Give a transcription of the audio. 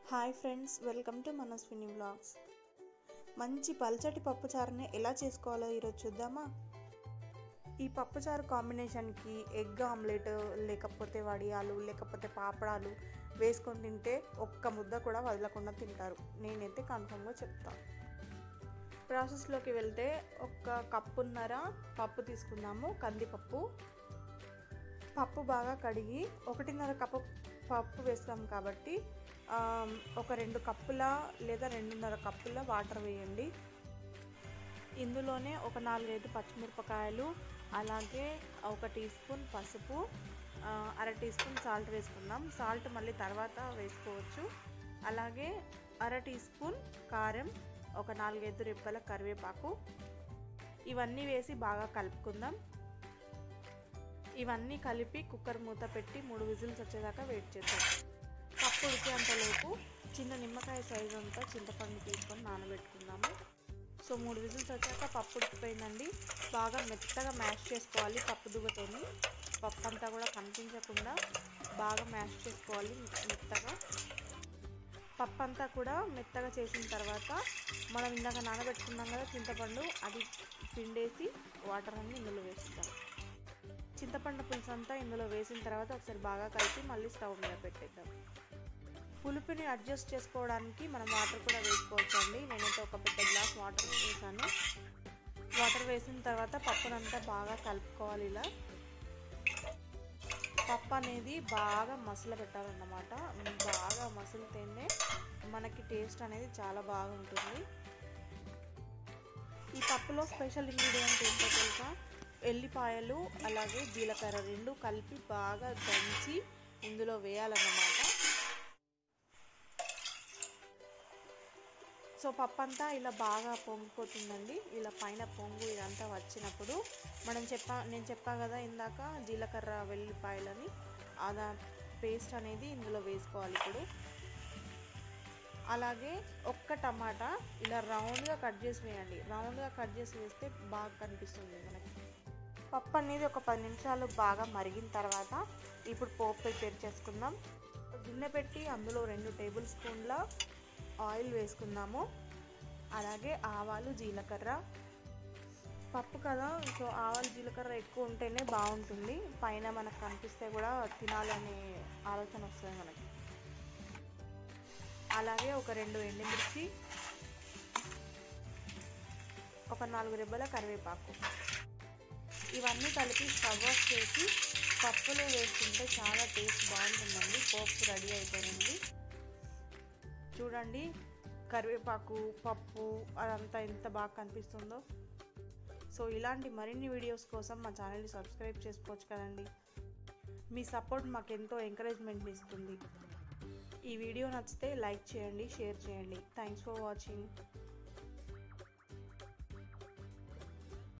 hi friends welcome to Manaswini vlogs మంచి పల్చటి పప్పుచారుని ఎలా చేసుకోవాలో ఈరోజు చూద్దామా ఈ పప్పుచారు కాంబినేషన్కి ఎగ్ ఆమ్లెట్ లేకపోతే వడియాలు లేకపోతే పాపడాలు వేసుకొని తింటే ఒక్క ముద్ద కూడా వదలకుండా తింటారు నేనైతే కన్ఫర్మ్గా చెప్తాను ప్రాసెస్లోకి వెళ్తే ఒక కప్పున్నర పప్పు తీసుకుందాము కందిపప్పు పప్పు బాగా కడిగి ఒకటిన్నర కప్పు పప్పు వేస్తాం కాబట్టి ఒక రెండు కప్పుల లేదా రెండున్నర కప్పుల వాటర్ వేయండి ఇందులోనే ఒక నాలుగైదు పచ్చిమిరపకాయలు అలాగే ఒక టీ స్పూన్ పసుపు అర టీ స్పూన్ సాల్ట్ వేసుకుందాం సాల్ట్ మళ్ళీ తర్వాత వేసుకోవచ్చు అలాగే అర టీ స్పూన్ కారం ఒక నాలుగైదు రెప్పల కరివేపాకు ఇవన్నీ వేసి బాగా కలుపుకుందాం ఇవన్నీ కలిపి కుక్కర్ మూత పెట్టి మూడు విజిల్స్ వచ్చేదాకా వెయిట్ చేద్దాం పప్పు ఉడికేంతలోపు చిన్న నిమ్మకాయ సైజు అంతా చింతపండు తీసుకొని నానబెట్టుకుందాము సో మూడు విజిల్స్ వచ్చాక పప్పు ఉడికిపోయిందండి బాగా మెత్తగా మ్యాష్ చేసుకోవాలి పప్పు దువ్వతోని పప్పు అంతా కూడా కనిపించకుండా బాగా మ్యాష్ చేసుకోవాలి మెత్తగా పప్పు అంతా కూడా మెత్తగా చేసిన తర్వాత మనం ఇందాక నానబెట్టుకున్నాం కదా చింతపండు అది పిండేసి వాటర్ అన్ని ఇందులో వేసుకుందాం చింతపండు పులుసు అంతా ఇందులో వేసిన తర్వాత ఒకసారి బాగా కలిపి మళ్ళీ స్టవ్ మీద పెట్టేద్దాం పులుపుని అడ్జస్ట్ చేసుకోవడానికి మనం వాటర్ కూడా వేసుకోవచ్చు అండి నేనైతే ఒక పెద్ద గ్లాస్ వాటర్ వేసాను వాటర్ వేసిన తర్వాత పప్పునంతా బాగా కలుపుకోవాలి ఇలా పప్పు అనేది బాగా మసల పెట్టాలన్నమాట బాగా మసిలితేనే మనకి టేస్ట్ అనేది చాలా బాగుంటుంది ఈ పప్పులో స్పెషల్ ఇంగ్రీడియంట్ ఏంటో తెలుసా ఎల్లిపాయలు అలాగే జీలకర్ర రెండు కలిపి బాగా దంచి ఇందులో వేయాలన్నమాట సో పప్పు అంతా ఇలా బాగా పొంగిపోతుందండి ఇలా పైన పొంగు ఇదంతా వచ్చినప్పుడు మనం చెప్పా నేను చెప్పా కదా ఇందాక జీలకర్ర వెల్లిపాయలని అదా పేస్ట్ అనేది ఇందులో వేసుకోవాలి ఇప్పుడు అలాగే ఒక్క టమాటా ఇలా రౌండ్గా కట్ చేసి వేయండి రౌండ్గా కట్ చేసి వేస్తే బాగా కనిపిస్తుంది మనకి పప్పు అనేది ఒక పది నిమిషాలు బాగా మరిగిన తర్వాత ఇప్పుడు పోపు ప్రిపేర్ చేసుకుందాం గిన్నె పెట్టి అందులో రెండు టేబుల్ స్పూన్ల ఆయిల్ వేసుకుందాము అలాగే ఆవాలు జీలకర్ర పప్పు కదా సో ఆవాలు జీలకర్ర ఎక్కువ ఉంటేనే బాగుంటుంది పైన మనకు కనిపిస్తే కూడా తినాలనే ఆలోచన వస్తుంది మనకి అలాగే ఒక రెండు ఎండుమిర్చి ఒక నాలుగు రెబ్బల కరివేపాకు ఇవన్నీ కలిపి స్టవ్ ఆఫ్ చేసి పప్పులో వేసుకుంటే చాలా టేస్ట్ బాగుంటుందండి పోపు రెడీ అయిపోయింది చూడండి కరివేపాకు పప్పు అదంతా ఎంత బాగా కనిపిస్తుందో సో ఇలాంటి మరిన్ని వీడియోస్ కోసం మా ఛానల్ని సబ్స్క్రైబ్ చేసుకోవచ్చు కదండి మీ సపోర్ట్ మాకు ఎంతో ఎంకరేజ్మెంట్ ఇస్తుంది ఈ వీడియో నచ్చితే లైక్ చేయండి షేర్ చేయండి థ్యాంక్స్ ఫర్ వాచింగ్